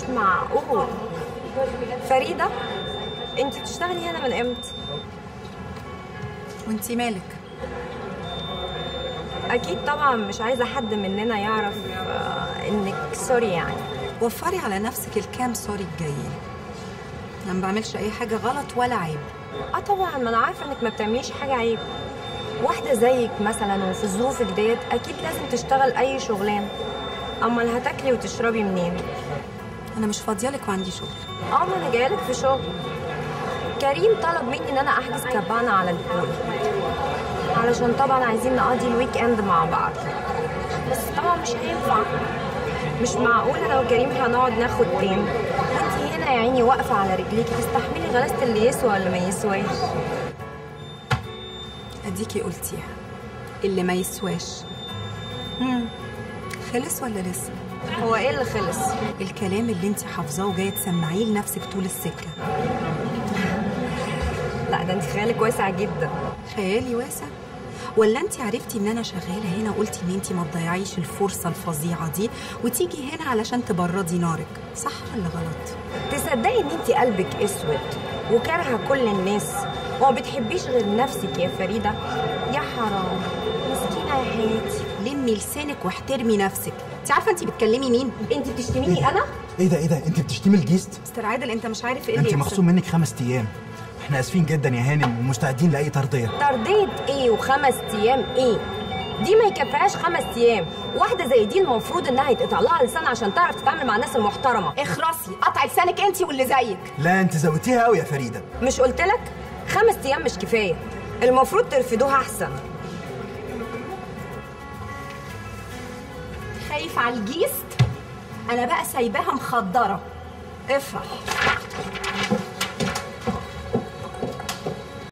معقول فريده انت بتشتغلي هنا من امتى وانتي مالك اكيد طبعا مش عايزه حد مننا يعرف آه، انك سوري يعني وفري على نفسك الكام سوري الجايين انا ما بعملش اي حاجه غلط ولا عيب اه طبعا ما انا عارفه انك ما بتعمليش حاجه عيب واحده زيك مثلا وفي ظروفك ديت اكيد لازم تشتغل اي شغلانه امال هتاكلي وتشربي منين انا مش فاضيالك وعندي شغل اه ما انا جايلك في شغل كريم طلب مني ان انا احجز كابانا على البول علشان طبعا عايزين نقضي الويك اند مع بعض بس طبعا مش هينفع مش معقول انا وكريم هنقعد ناخد تاني انت هنا يا عيني واقفه على رجليكي تستحملي غلاسه اللي يسوى ولا ما يسواش اديكي قلتيها اللي ما يسواش هم. خلص ولا لسه هو ايه اللي خلص الكلام اللي انت حافظاه وجايه تسمعيه لنفسك طول السكه لا ده انت خيالك واسع جدا خيالي واسع ولا انت عرفتي ان انا شغاله هنا وقلتي ان انت ما تضيعيش الفرصه الفظيعه دي وتيجي هنا علشان تبردي نارك صح ولا غلط تصدقي ان انت قلبك اسود وكارهه كل الناس وما بتحبيش غير نفسك يا فريده يا حرام مسكينه يا حياتي لمي لسانك واحترمي نفسك انت عارفه انت بتكلمي مين انت بتشتميني انا ايه ده ايه ده انت بتشتمي الجيست مستر عادل انت مش عارف ايه انت اللي مخصوم منك خمس ايام احنا اسفين جدا يا هانم ومستعدين لاي ترضيه ترضية ايه وخمس ايام ايه دي ما يكفيهاش خمس ايام واحده زي دي المفروض انها يتقطع لها لسان عشان تعرف تتعامل مع الناس المحترمه اخرسي قطع لسانك انت واللي زيك لا انت زودتيها قوي يا فريده مش قلت لك خمس ايام مش كفايه المفروض ترفدوها احسن خايف على الجيست انا بقى سايباها مخدره افرح